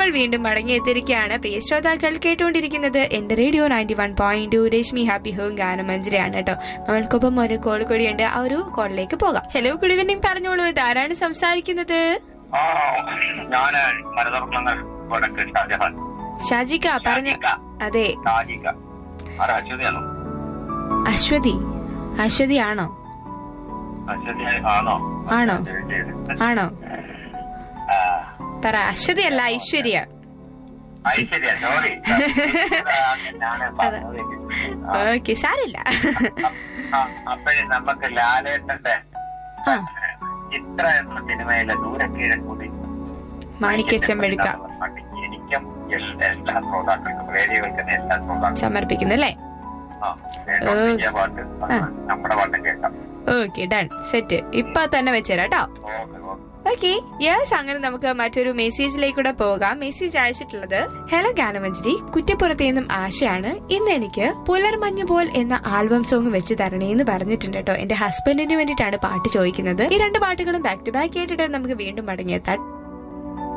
വീണ്ടും മടങ്ങിയെത്തിയിരിക്കുകയാണ് പ്രിയ ശ്രോതാക്കൾ കേട്ടുകൊണ്ടിരിക്കുന്നത് എന്റെ radio ninety one point two Reshmi happy home ഗാനമഞ്ജരിയാണ് കേട്ടോ നമ്മൾക്കൊപ്പം ഒരു കോൾ കൂടിയുണ്ട് ആ ഒരു കോളിലേക്ക് പോകാം ഹലോ ഗുഡ് ഈവനിങ് പറഞ്ഞോളൂ ഇത് ആരാണ് സംസാരിക്കുന്നത് ആ ഞാന് മരുതർമ്മങ്ങൾ വടക്ക് ഷാജഹാൻ ഷാജിക പറഞ്ഞു അതെ ഷാജിക ആരാ അശ്വതിയാണോ അശ്വതി അശ്വതി ആണോ അശ്വതി ആണോ ആണോ? ആണോ ആ, പറ അശ്വതി അല്ല ഐശ്വര്യ ഐശ്വര്യ സോറി ഞാന് പറഞ്ഞത് ആ, ഓക്കെ സാരില്ല ആ, അപ്പഴേ നമുക്ക് ലാലേട്ടന്റെ ആ ചിത്ര എന്ന സിനിമയിലെ ദൂരക്കീഴക്കൂടി മാണിക്യച്ചെമ്പഴുക്ക എനിക്കും എല്ലാ എല്ലാ ശ്രോതാക്കൾക്കും റേഡിയോകൾക്കും എല്ലാ ശ്രോതാക്കൾക്കും സമർപ്പിക്കുന്നു അല്ലേ ആ, കേട്ടോണ്ടിരിക്കുക പാട്ട് ആ. നമ്മുടെ പാട്ടും കേൾക്കാം ഓക്കെ ഡൺ സെറ്റ് ഇപ്പൊ തന്നെ വെച്ചുതരാം കേട്ടോ ഓക്കെ ഓക്കെ ഓക്കെ യെസ് അങ്ങനെ നമുക്ക് മറ്റൊരു മെസ്സേജിലേക്കൂടെ പോകാം മെസ്സേജ് അയച്ചിട്ടുള്ളത് ഹലോ ഗാനമഞ്ജരി കുറ്റപ്പുറത്ത് നിന്നും ആശയാണ് ഇന്ന് എനിക്ക് പുലർമഞ്ഞ് പോൽ എന്ന ആൽബം സോങ് വെച്ച് തരണേ എന്ന് പറഞ്ഞിട്ടുണ്ട് കേട്ടോ എന്റെ ഹസ്ബൻഡിന് വേണ്ടിയിട്ടാണ് പാട്ട് ചോദിക്കുന്നത് ഈ രണ്ട് പാട്ടുകളും ബാക്ക് ടു ബാക്ക് കേട്ടിട്ട് നമുക്ക് വീണ്ടും മടങ്ങിയെത്താം